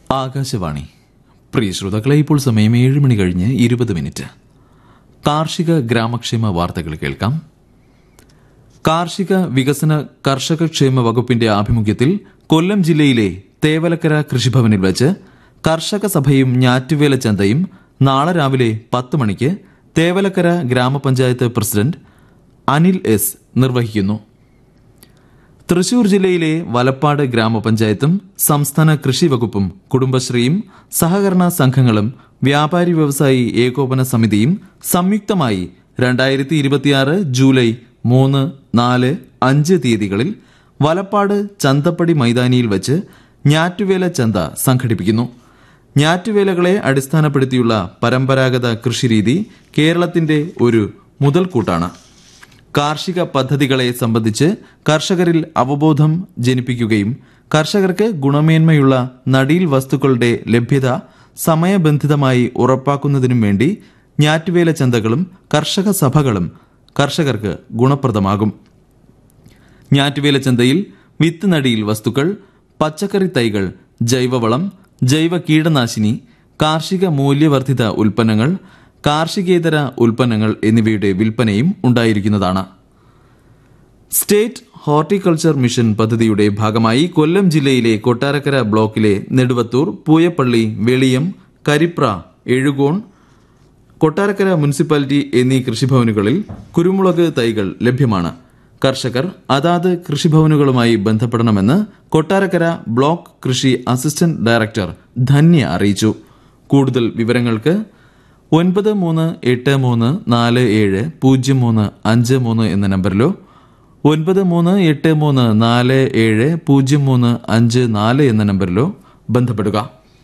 ആകാശവാണി പ്രിയ ശ്രോതാക്കളെ ഇപ്പോൾ സമയം ഏഴ് മണി കഴിഞ്ഞ് ഇരുപത് മിനിറ്റ് കാർഷിക ഗ്രാമക്ഷേമ വാർത്തകൾ കേൾക്കാം കാർഷിക വികസന കർഷക ക്ഷേമ വകുപ്പിന്റെ ആഭിമുഖ്യത്തിൽ കൊല്ലം ജില്ലയിലെ തേവലക്കര കൃഷിഭവനിൽ വെച്ച് കർഷക സഭയും ഞാറ്റുവേല ചന്തയും നാളെ രാവിലെ പത്ത് മണിക്ക് തേവലക്കര ഗ്രാമപഞ്ചായത്ത് പ്രസിഡന്റ് അനിൽ എസ് നിർവഹിക്കുന്നു തൃശൂർ ജില്ലയിലെ വലപ്പാട് ഗ്രാമപഞ്ചായത്തും സംസ്ഥാന കൃഷി വകുപ്പും കുടുംബശ്രീയും സഹകരണ സംഘങ്ങളും വ്യാപാരി വ്യവസായി ഏകോപന സമിതിയും സംയുക്തമായി രണ്ടായിരത്തി ഇരുപത്തിയാറ് ജൂലൈ മൂന്ന് നാല് അഞ്ച് തീയതികളിൽ വലപ്പാട് ചന്തപ്പടി മൈതാനിയിൽ വെച്ച് ഞാറ്റുവേല ചന്ത സംഘടിപ്പിക്കുന്നു ഞാറ്റുവേലകളെ അടിസ്ഥാനപ്പെടുത്തിയുള്ള പരമ്പരാഗത കൃഷിരീതി കേരളത്തിന്റെ ഒരു മുതൽക്കൂട്ടാണ് കാർഷിക പദ്ധതികളെ സംബന്ധിച്ച് കർഷകരിൽ അവബോധം ജനിപ്പിക്കുകയും കർഷകർക്ക് ഗുണമേന്മയുള്ള നടീൽ വസ്തുക്കളുടെ ലഭ്യത സമയബന്ധിതമായി ഉറപ്പാക്കുന്നതിനും വേണ്ടി ഞാറ്റുവേല ചന്തകളും കർഷക സഭകളും കർഷകർക്ക് ഗുണപ്രദമാകും ഞാറ്റുവേല ചന്തയിൽ വിത്ത് നടിയിൽ വസ്തുക്കൾ പച്ചക്കറി തൈകൾ ജൈവവളം ജൈവ കീടനാശിനി കാർഷിക മൂല്യവർദ്ധിത ഉൽപ്പന്നങ്ങൾ കാർഷികേതര ഉൽപ്പന്നങ്ങൾ എന്നിവയുടെ വിൽപ്പനയും ഉണ്ടായിരിക്കുന്നതാണ് സ്റ്റേറ്റ് ഹോർട്ടിക്കൾച്ചർ മിഷൻ പദ്ധതിയുടെ ഭാഗമായി കൊല്ലം ജില്ലയിലെ കൊട്ടാരക്കര ബ്ലോക്കിലെ നെടുവത്തൂർ പൂയപ്പള്ളി വെളിയം കരിപ്ര എഴുകോൺ കൊട്ടാരക്കര മുനിസിപ്പാലിറ്റി എന്നീ കൃഷിഭവനുകളിൽ കുരുമുളക് തൈകൾ ലഭ്യമാണ് കർഷകർ അതാത് കൃഷിഭവനുകളുമായി ബന്ധപ്പെടണമെന്ന് കൊട്ടാരക്കര ബ്ലോക്ക് കൃഷി അസിസ്റ്റന്റ് ഡയറക്ടർ ധന്യ അറിയിച്ചു കൂടുതൽ വിവരങ്ങൾക്ക് ഒൻപത് മൂന്ന് എട്ട് മൂന്ന് നാല് ഏഴ് പൂജ്യം മൂന്ന് അഞ്ച് മൂന്ന് എന്ന നമ്പറിലോ ഒൻപത് മൂന്ന് എട്ട് മൂന്ന് നാല് ഏഴ് പൂജ്യം മൂന്ന് അഞ്ച് നാല് എന്ന നമ്പറിലോ ബന്ധപ്പെടുക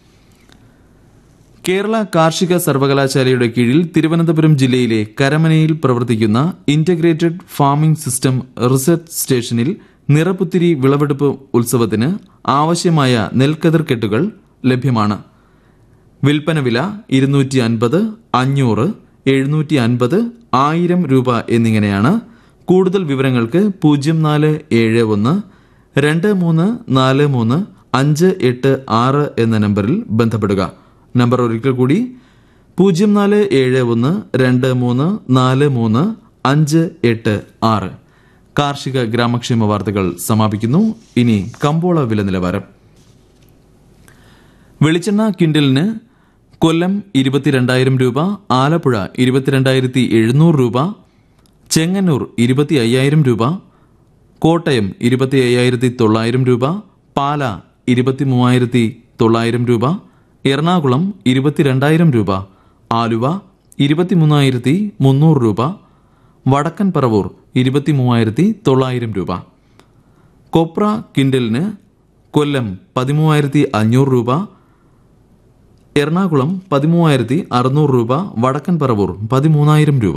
കേരള കാർഷിക സർവകലാശാലയുടെ കീഴിൽ തിരുവനന്തപുരം ജില്ലയിലെ കരമനയിൽ പ്രവർത്തിക്കുന്ന ഇന്റഗ്രേറ്റഡ് ഫാമിംഗ് സിസ്റ്റം റിസർച്ച് സ്റ്റേഷനിൽ നിറപുത്തിരി വിളവെടുപ്പ് ഉത്സവത്തിന് ആവശ്യമായ നെൽക്കതിർ കെട്ടുകൾ ലഭ്യമാണ് വിൽപ്പന വില ഇരുന്നൂറ്റി അൻപത് അഞ്ഞൂറ് എഴുന്നൂറ്റി അൻപത് ആയിരം രൂപ എന്നിങ്ങനെയാണ് കൂടുതൽ വിവരങ്ങൾക്ക് പൂജ്യം നാല് ഏഴ് ഒന്ന് രണ്ട് മൂന്ന് നാല് മൂന്ന് അഞ്ച് എട്ട് ആറ് എന്ന നമ്പറിൽ ബന്ധപ്പെടുക നമ്പർ ഒരിക്കൽ കൂടി പൂജ്യം നാല് ഏഴ് ഒന്ന് രണ്ട് മൂന്ന് നാല് മൂന്ന് അഞ്ച് എട്ട് ആറ് കാർഷിക ഗ്രാമക്ഷേമ വാർത്തകൾ സമാപിക്കുന്നു ഇനി കമ്പോള വില നിലവാരം വെളിച്ചെണ്ണ ക്വിന്റലിന് കൊല്ലം ഇരുപത്തിരണ്ടായിരം രൂപ ആലപ്പുഴ ഇരുപത്തിരണ്ടായിരത്തി എഴുന്നൂറ് രൂപ ചെങ്ങന്നൂർ ഇരുപത്തി അയ്യായിരം രൂപ കോട്ടയം ഇരുപത്തി അയ്യായിരത്തി തൊള്ളായിരം രൂപ പാല ഇരുപത്തി മൂവായിരത്തി തൊള്ളായിരം രൂപ എറണാകുളം ഇരുപത്തിരണ്ടായിരം രൂപ ആലുവ ഇരുപത്തി മൂന്നായിരത്തി മുന്നൂറ് രൂപ വടക്കൻ പറവൂർ ഇരുപത്തി മൂവായിരത്തി തൊള്ളായിരം രൂപ കൊപ്ര കിൻഡലിന് കൊല്ലം പതിമൂവായിരത്തി അഞ്ഞൂറ് രൂപ എറണാകുളം പതിമൂവായിരത്തി അറുന്നൂറ് രൂപ വടക്കൻ പറവൂർ പതിമൂന്നായിരം രൂപ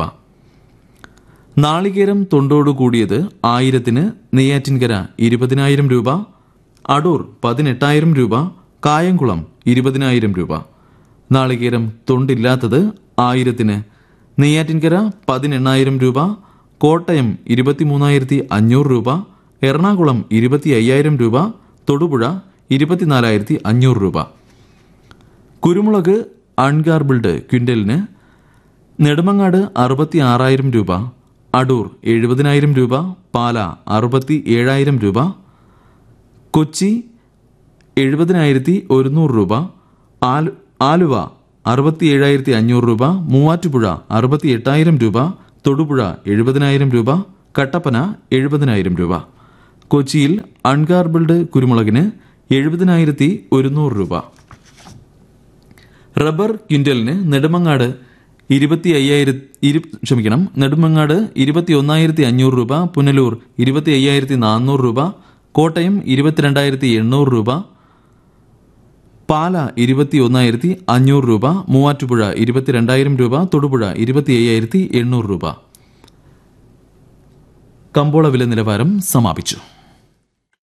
നാളികേരം തൊണ്ടോടു കൂടിയത് ആയിരത്തിന് നെയ്യാറ്റിൻകര ഇരുപതിനായിരം രൂപ അടൂർ പതിനെട്ടായിരം രൂപ കായംകുളം ഇരുപതിനായിരം രൂപ നാളികേരം തൊണ്ടില്ലാത്തത് ആയിരത്തിന് നെയ്യാറ്റിൻകര പതിനെണ്ണായിരം രൂപ കോട്ടയം ഇരുപത്തിമൂന്നായിരത്തി അഞ്ഞൂറ് രൂപ എറണാകുളം ഇരുപത്തി അയ്യായിരം രൂപ തൊടുപുഴ ഇരുപത്തിനാലായിരത്തി അഞ്ഞൂറ് രൂപ കുരുമുളക് അൺഗാർബിൾഡ് ക്വിൻ്റലിന് നെടുമങ്ങാട് അറുപത്തി ആറായിരം രൂപ അടൂർ എഴുപതിനായിരം രൂപ പാല അറുപത്തി ഏഴായിരം രൂപ കൊച്ചി എഴുപതിനായിരത്തി ഒരുന്നൂറ് രൂപ ആലു ആലുവ അറുപത്തി ഏഴായിരത്തി അഞ്ഞൂറ് രൂപ മൂവാറ്റുപുഴ അറുപത്തി എട്ടായിരം രൂപ തൊടുപുഴ എഴുപതിനായിരം രൂപ കട്ടപ്പന എഴുപതിനായിരം രൂപ കൊച്ചിയിൽ അൺഗാർബിൾഡ് കുരുമുളകിന് എഴുപതിനായിരത്തി ഒരുന്നൂറ് രൂപ റബ്ബർ ക്വിൻ്റലിന് നെടുമങ്ങാട് ഇരുപത്തി അയ്യായിരത്തി ക്ഷമിക്കണം നെടുമങ്ങാട് ഇരുപത്തി ഒന്നായിരത്തി അഞ്ഞൂറ് രൂപ പുനലൂർ ഇരുപത്തി അയ്യായിരത്തി നാനൂറ് രൂപ കോട്ടയം ഇരുപത്തിരണ്ടായിരത്തി എണ്ണൂറ് രൂപ പാല ഇരുപത്തി ഒന്നായിരത്തി അഞ്ഞൂറ് രൂപ മൂവാറ്റുപുഴ ഇരുപത്തിരണ്ടായിരം രൂപ തൊടുപുഴ ഇരുപത്തി അയ്യായിരത്തി എണ്ണൂറ് രൂപ കമ്പോള വില നിലവാരം സമാപിച്ചു